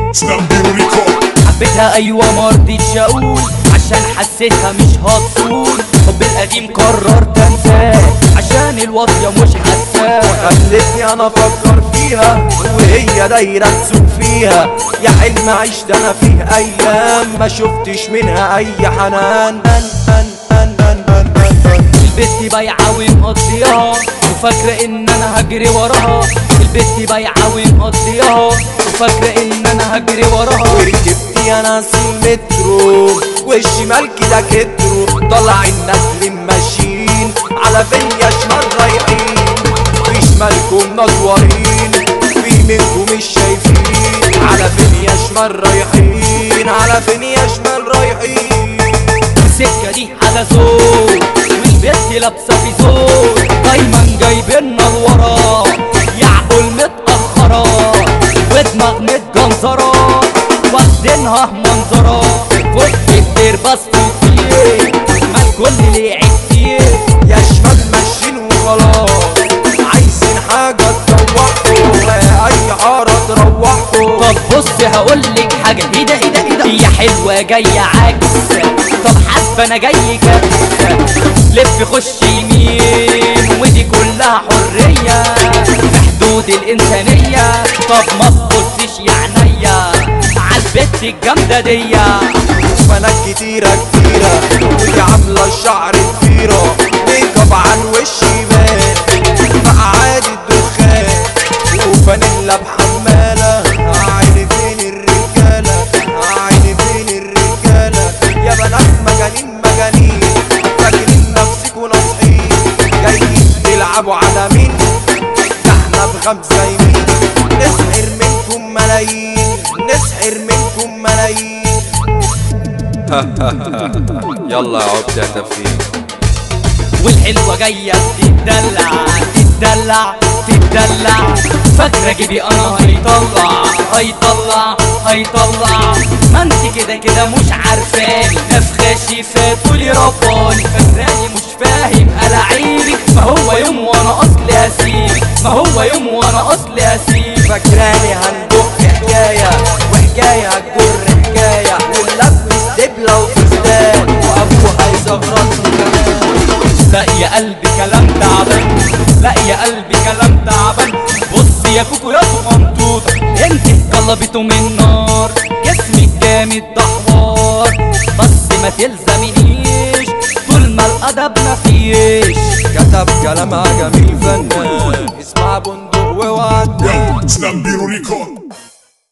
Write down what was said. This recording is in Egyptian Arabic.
سنامبيرو ريكورد حبيتها ايوه مرضيتش اقول عشان حسيتها مش هتصول حب القديم قررت انساه عشان الواطية مش حساه خلتني انا افكر فيها وهي دايره تسوق فيها يا حلم عشت انا فيه ايام ما شفتش منها اي حنان أن أن أن أن أن أن أن. البت بايعة ومقضيها وفاكرة ان انا هجري وراها البت بايعة ومقضيها وفاكرة ان انا هجري وراها وركبتي انا المترو والشمال كده كترو طلع الناس ماشيين على فيا شمال رايحين في شمالكم نطورين في منكم مش شايفين على فيا شمال رايحين على فيا شمال رايحين السكة دي على زور والبت لابسة في زور دايما جايبيننا لورا يعقل متأخرة ودماغ متجنزرة واخدينها منظرة فوق كتير بس كتير ما الكل ليه عيب فيه يا شمال ماشيين وخلاص عايزين حاجة تروحوا اي حارة تروحوا طب بص هقولك حاجة ايه ده ايه ده ايه ده هي حلوة جاية عكس طب حاسبة انا جاي كبس لف خش يمين ودي كلها حرية في حدود الإنسانية طب ما تبصش يا عينيا عالبت الجامدة دي بنات كتيرة كتيرة ودي عاملة الشعر كتيرة ميك اب عن وشي بان مع عادي الدخان وفانيلا بحمالة عيني فين الرجالة عيني فين الرجالة يا بنات مجانين مجانين فاكرين نفسكوا ناصحين جايين تلعبوا على مين ده احنا بخمسة يمين نسحر منكم ملايين نسحر منكم ملايين يلا يا عبد يا تفكير والحلوة جاية تتدلع تتدلع تتدلع فاكرة جيبي انا هيطلع هيطلع هيطلع ما انت كده كده مش عارفاني نفخة شفات تقولي رباني فاكراني مش فاهم ألاعيبك ما هو يوم وانا اصلي هسيبك ما هو يوم وانا اصلي هسيبك فاكراني هندق حكاية وحكاية هتجر حكاية ونلبس دبلة وفستان وأبوها يزغرطني كمان لا يا قلبي كلام تعبان لا يا قلبي كلام تعبان بص يا كوكو يا صغنطوطة انت قلبته من نار جسمك جامد ده حوار بس ما تلزمنيش طول ما الادب مفيش كتب كلامها جميل فنان اسمها بندق وودي سنامبيرو ريكورد